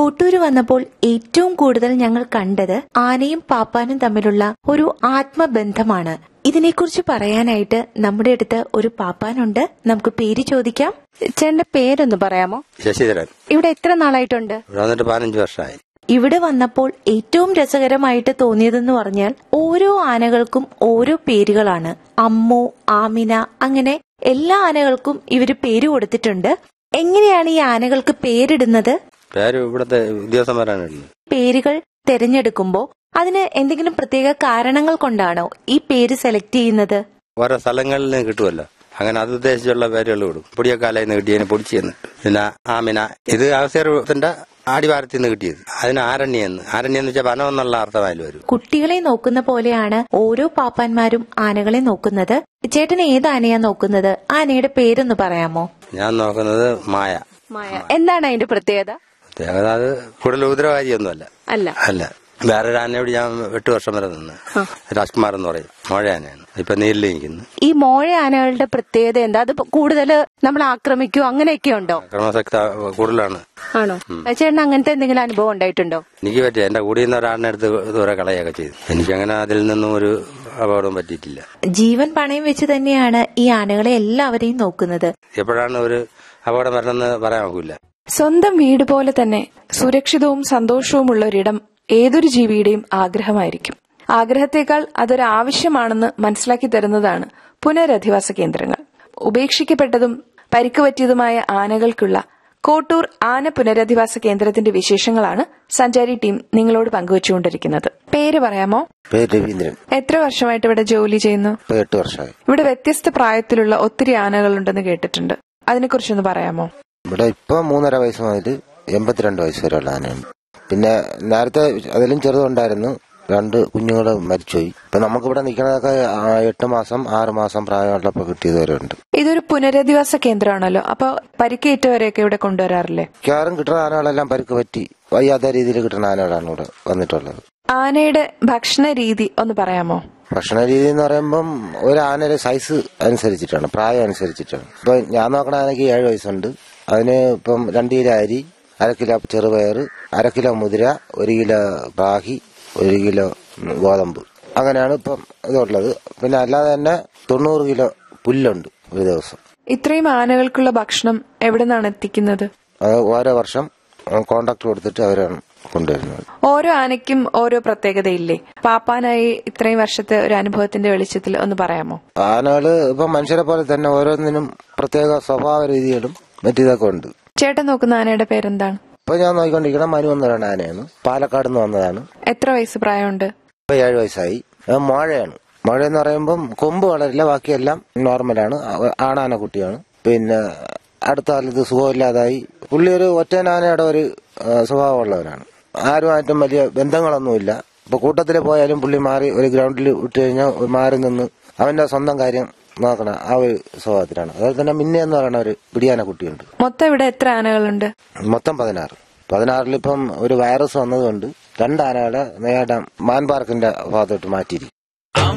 കോട്ടൂര് വന്നപ്പോൾ ഏറ്റവും കൂടുതൽ ഞങ്ങൾ കണ്ടത് ആനയും പാപ്പാനും തമ്മിലുള്ള ഒരു ആത്മബന്ധമാണ് ഇതിനെക്കുറിച്ച് പറയാനായിട്ട് നമ്മുടെ അടുത്ത് ഒരു പാപ്പാനുണ്ട് നമുക്ക് പേര് ചോദിക്കാം ചേട്ടന്റെ പേരൊന്ന് പറയാമോ ശശിധരൻ ഇവിടെ എത്ര നാളായിട്ടുണ്ട് ഇവിടെ വന്നിട്ട് പതിനഞ്ച് വർഷമായി ഇവിടെ വന്നപ്പോൾ ഏറ്റവും രസകരമായിട്ട് തോന്നിയതെന്ന് പറഞ്ഞാൽ ഓരോ ആനകൾക്കും ഓരോ പേരുകളാണ് അമ്മു ആമിന അങ്ങനെ എല്ലാ ആനകൾക്കും ഇവര് പേര് കൊടുത്തിട്ടുണ്ട് എങ്ങനെയാണ് ഈ ആനകൾക്ക് പേരിടുന്നത് പേര് ഇവിടുത്തെ ഉദ്യോഗസ്ഥന്മാരാണ് ഇടുന്നത് പേരുകൾ തിരഞ്ഞെടുക്കുമ്പോൾ അതിന് എന്തെങ്കിലും പ്രത്യേക കാരണങ്ങൾ കൊണ്ടാണോ ഈ പേര് സെലക്ട് ചെയ്യുന്നത് ഓരോ സ്ഥലങ്ങളിൽ നിന്ന് കിട്ടുമല്ലോ അങ്ങനെ അത് ഉദ്ദേശിച്ചുള്ള പേരുകൾ വിടും പൊടിയക്കാലയിൽ നിന്ന് കിട്ടിയതിന് പൊടിച്ചെന്ന് പിന്നെ ആമിന ഇത് അവസരത്തിന്റെ ആടിവാരത്തിൽ നിന്ന് കിട്ടിയത് അതിന് ആരണ്യെന്ന് ആരണ്യം എന്ന് വെച്ചാൽ വനം എന്നുള്ള അർത്ഥമായാലും വരും കുട്ടികളെ നോക്കുന്ന പോലെയാണ് ഓരോ പാപ്പാന്മാരും ആനകളെ നോക്കുന്നത് ചേട്ടൻ ഏത് ആനയാ നോക്കുന്നത് ആനയുടെ പേരൊന്ന് പറയാമോ ഞാൻ നോക്കുന്നത് മായ എന്താണ് അതിന്റെ പ്രത്യേകത പ്രത്യേകത അത് കൂടുതൽ ഉപദ്രവകാരിയൊന്നുമല്ല അല്ല അല്ല വേറൊരു ആനയോട് ഞാൻ എട്ട് വർഷം വരെ നിന്ന് രാജ്കുമാർ എന്ന് പറയും മോഴ ആനയാണ് ഇപ്പൊ നീലിൽ നിൽക്കുന്നു ഈ മോഴ ആനകളുടെ പ്രത്യേകത എന്താ അത് കൂടുതൽ നമ്മൾ ആക്രമിക്കോ അങ്ങനെയൊക്കെ ഉണ്ടോ ക്രമശക്ത കൂടുതലാണ് ആണോ ചേട്ടൻ അങ്ങനത്തെ എന്തെങ്കിലും അനുഭവം ഉണ്ടായിട്ടുണ്ടോ എനിക്ക് പറ്റിയ എന്റെ കൂടെ നിന്ന് ഒരാളിനെ എടുത്ത് ദൂരെ കളയൊക്കെ ചെയ്തു എനിക്കങ്ങനെ അതിൽ നിന്നും ഒരു അപകടവും പറ്റിയിട്ടില്ല ജീവൻ പണയം വെച്ച് തന്നെയാണ് ഈ ആനകളെ എല്ലാവരെയും നോക്കുന്നത് എപ്പോഴാണ് ഒരു അപകടം വരണമെന്ന് പറയാൻ ഒക്കില്ല സ്വന്തം വീട് പോലെ തന്നെ സുരക്ഷിതവും സന്തോഷവുമുള്ള ഒരിടം ഏതൊരു ജീവിയുടെയും ആഗ്രഹമായിരിക്കും ആഗ്രഹത്തേക്കാൾ അതൊരു ആവശ്യമാണെന്ന് മനസ്സിലാക്കി തരുന്നതാണ് പുനരധിവാസ കേന്ദ്രങ്ങൾ ഉപേക്ഷിക്കപ്പെട്ടതും പരിക്ക് പറ്റിയതുമായ ആനകൾക്കുള്ള കോട്ടൂർ ആന പുനരധിവാസ കേന്ദ്രത്തിന്റെ വിശേഷങ്ങളാണ് സഞ്ചാരി ടീം നിങ്ങളോട് പങ്കുവച്ചുകൊണ്ടിരിക്കുന്നത് പേര് പറയാമോ പേര് രവീന്ദ്രൻ എത്ര വർഷമായിട്ട് ഇവിടെ ജോലി ചെയ്യുന്നു ഇപ്പൊ എട്ട് വർഷമായി ഇവിടെ വ്യത്യസ്ത പ്രായത്തിലുള്ള ഒത്തിരി ആനകളുണ്ടെന്ന് കേട്ടിട്ടുണ്ട് അതിനെക്കുറിച്ചൊന്ന് പറയാമോ ഇവിടെ ഇപ്പൊ മൂന്നര വയസ്സ് മുതൽ എൺപത്തിരണ്ട് വയസ്സ് വരെയുള്ള ആനയുണ്ട് പിന്നെ നേരത്തെ അതിലും ചെറുതുണ്ടായിരുന്നു രണ്ട് കുഞ്ഞുങ്ങൾ മരിച്ചുപോയി ഇപ്പൊ നമുക്കിവിടെ നിൽക്കുന്നതൊക്കെ ആ, എട്ട് മാസം ആറ് മാസം പ്രായമുള്ളപ്പോ കിട്ടിയതുവരെ ഇതൊരു പുനരധിവാസ കേന്ദ്രമാണല്ലോ അപ്പൊ പരിക്കേറ്റവരെയൊക്കെ ഇവിടെ കൊണ്ടുവരാറില്ലേ മിക്കവാറും കിട്ടുന്ന ആനകളെല്ലാം പരുക്ക് പറ്റി വയ്യാത്ത രീതിയിൽ കിട്ടുന്ന ആനകളാണ് ഇവിടെ വന്നിട്ടുള്ളത് ആനയുടെ ഭക്ഷണ രീതി ഒന്ന് പറയാമോ ഭക്ഷണ രീതി എന്ന് പറയുമ്പം ഒരു ആനയുടെ സൈസ് അനുസരിച്ചിട്ടാണ് പ്രായം അനുസരിച്ചിട്ടാണ് ഇപ്പൊ ഞാൻ നോക്കണ ആനയ്ക്ക് ഏഴ് വയസ്സുണ്ട് അതിന് ഇപ്പം രണ്ട് കിലോ അരി അര കിലോ ചെറുപയർ അര കിലോ മുതിര ഒരു കിലോ റാഹി ഒരു കിലോ ഗോതമ്പ് അങ്ങനെയാണ് ഇപ്പം ഇതുള്ളത് പിന്നെ അല്ലാതെ തന്നെ തൊണ്ണൂറ് കിലോ പുല്ലുണ്ട് ഒരു ദിവസം ഇത്രയും ആനകൾക്കുള്ള ഭക്ഷണം എവിടെ നിന്നാണ് എത്തിക്കുന്നത് അത് ഓരോ വർഷം കോണ്ടാക്ട് കൊടുത്തിട്ട് അവരാണ് കൊണ്ടുവരുന്നത് ഓരോ ആനയ്ക്കും ഓരോ പ്രത്യേകതയില്ലേ പാപ്പാനായി ഇത്രയും വർഷത്തെ ഒരു അനുഭവത്തിന്റെ വെളിച്ചത്തിൽ ഒന്ന് പറയാമോ ആനകള് ഇപ്പം മനുഷ്യരെ പോലെ തന്നെ ഓരോന്നിനും പ്രത്യേക സ്വഭാവ രീതികളും മറ്റിതൊക്കെ ഉണ്ട് ചേട്ടൻ നോക്കുന്ന ആനയുടെ പേരെന്താണ് ഇപ്പൊ ഞാൻ നോക്കിക്കൊണ്ടിരിക്കുന്ന മനു എന്ന് പറയുന്ന ആനയാണ് പാലക്കാട് നിന്ന് വന്നതാണ് എത്ര വയസ്സ് പ്രായമുണ്ട് ഇപ്പൊ ഏഴ് വയസ്സായി അത് മോഴയാണ് മോഴ എന്ന് പറയുമ്പം കൊമ്പ് വളരില്ല ബാക്കിയെല്ലാം നോർമലാണ് അവ- ആണാന കുട്ടിയാണ് പിന്നെ അടുത്ത കാലത്ത് സുഖമില്ലാതായി പുള്ളി ഒരു ഒറ്റനാനയുടെ ഒരു ആ, സ്വഭാവമുള്ളവനാണ് ആരുമായിട്ടും വലിയ ബന്ധങ്ങളൊന്നുമില്ല ഇപ്പൊ കൂട്ടത്തിൽ പോയാലും പുള്ളി മാറി ഒരു ഗ്രൗണ്ടിൽ വിട്ടു കഴിഞ്ഞാൽ മാറി നിന്ന് അവന്റെ സ്വന്തം കാര്യം നോക്കണ ആ ഒരു സ്വഭാവത്തിലാണ് അതുപോലെ തന്നെ മിന്നെ എന്ന് പറയുന്ന ഒരു പിടിയാന കുട്ടിയുണ്ട് മൊത്തം ഇവിടെ എത്ര ആനകളുണ്ട് മൊത്തം പതിനാറ് പതിനാറിൽ ഇപ്പം ഒരു വൈറസ് വന്നതുകൊണ്ട് രണ്ട് ആനകളെ നേടാൻ മാൻ പാർക്കിന്റെ ഭാഗത്തോട്ട് മാറ്റിയിരിക്കും